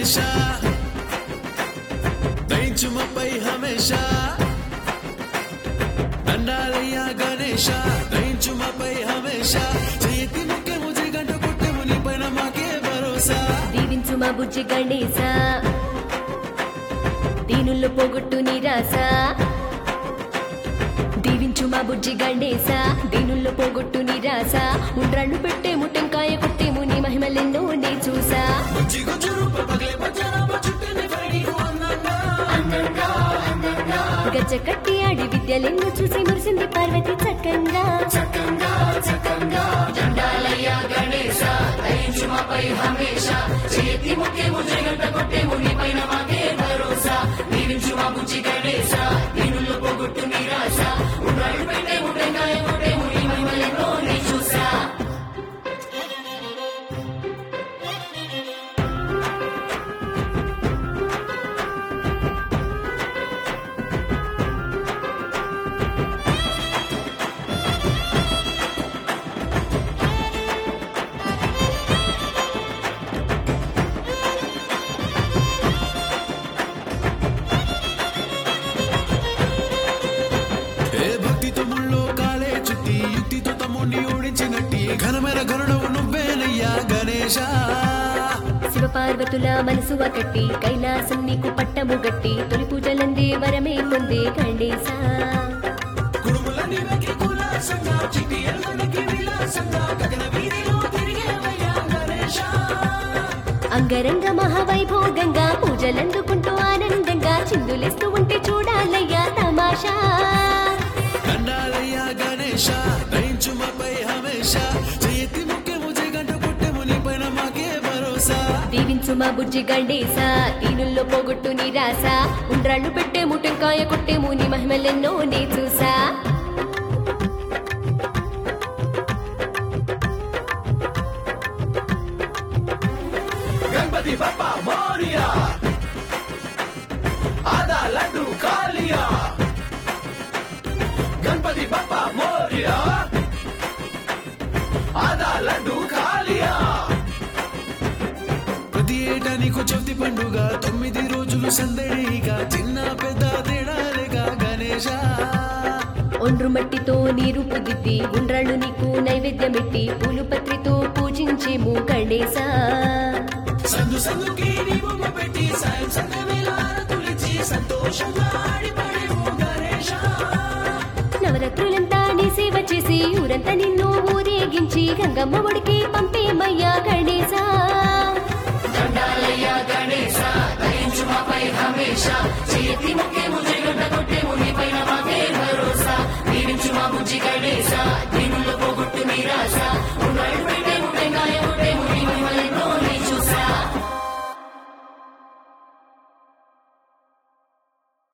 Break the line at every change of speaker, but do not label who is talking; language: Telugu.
హమేషా దయించుమపై హమేషా దండాలయ్యా గణేష దయించుమపై హమేషా చేతి ముఖ్యము గంట కొట్టెము నీ పైన మాకే భరోసా
దీవించు మా బుజ్జి గణేశ దీనుల్లో పోగొట్టు నిరాశ దీవించు మా బుజ్జి గణేశ దీనుల్లో పోగొట్టు నిరాశ ఉండ్రాళ్ళు పెట్టేము టెంకాయ కొట్టేము నీ మహిమలెన్నో నే చూసా
బుజ్జి గుజ్జు రూప పగలే బజ్జారామ చుట్టని పైకి వందంగా
గజ్జ కట్టి ఆడి విద్యలెన్నో చూసి మురిసింది పార్వతి చక్కంగా చక్కంగా చక్కంగా దండాలయ్య గణేశ దయించుమపై హమేష చేతి ముఖ్యము జగంట కొట్టేము నీ పైన మాకే భరోసా దీవించు మా బుజ్జి గణేశ దీనుల్లో పోగొట్టు నిరాశ ఉండ్రాళ్ళు పెట్టేము టెంకాయ కొట్టేము నీ మహిమలెన్నో నే చూసా
ఏ భక్తితో ముళ్ళో కాలే చుట్టి యుక్తితో తమ్ముడిని ఓడించినట్టి ఘనమైన గరుడవు నువ్వేనయ్యా గణేశ
శివ పార్వతుల మనసు ఒకటి కైలాసం నీకు పట్టము గట్టి తొలి పూజలందే వరమే పొందే గణేశ
కుడుములని వెక్కి కులాసంగా చిట్టి ఎల్లనికి విలాసంగా గగన వీధిలో తిరిగేవయ్యా గణేశ
అంగరంగ మహావైభోగంగా పూజలందుకుంటూ ఆనందంగా చిందులేస్తూ ఉంటే చూడాలయ్యా తమాషా
దండాలయ్యా గణేశ దయించుమపై హమేష చేతి ముఖ్యము గంట కొట్టెము నీ పైన మాకే భరోసా
దీవించు మా బుజ్జి గండేస దీనుల్లో పోగొట్టు నిరాశ ఉండ్రాళ్ళు పెట్టేము టెంకాయ కొట్టేము నీ మహిమలెన్నో నే చూసా
గణపతి బప్ప మోరియా ఆదా లడ్డు కాలియా గణపతి బప్ప మోరియా ఆదా లడ్డు కాలియా ప్రతి ఏటా నీకు చవితి పండుగ తొమ్మిది రోజులు సందడిగా చిన్న పెద్ద తేడాలేగా గణేశ
ఒండ్రు మట్టితో నీరు పుదిద్ది ఉండ్రాళ్ళు నీకు నైవేద్యమెట్టి పూలు పత్రితో పూజించేము గణేశ
సందు సందుకి నీ బొమ్మ పెట్టి సాయం సంగమేళ తులిచి సంతోషంగా ఆడిపడేము గణేశ
నవరాత్రులంతా నీ సేవ చేసి ఊరంతా నిన్ను ఊరేగించి గంగమ్మ ఒడికి పంపేమయ్యా గణేశ దండాలయ్యా గణేశ దయించు మాపై హమేష చేతి ముఖ్యము జగంట కొట్టేము నీ పైన మాకే భరోసా దీవించు మా బుజ్జి గణేశ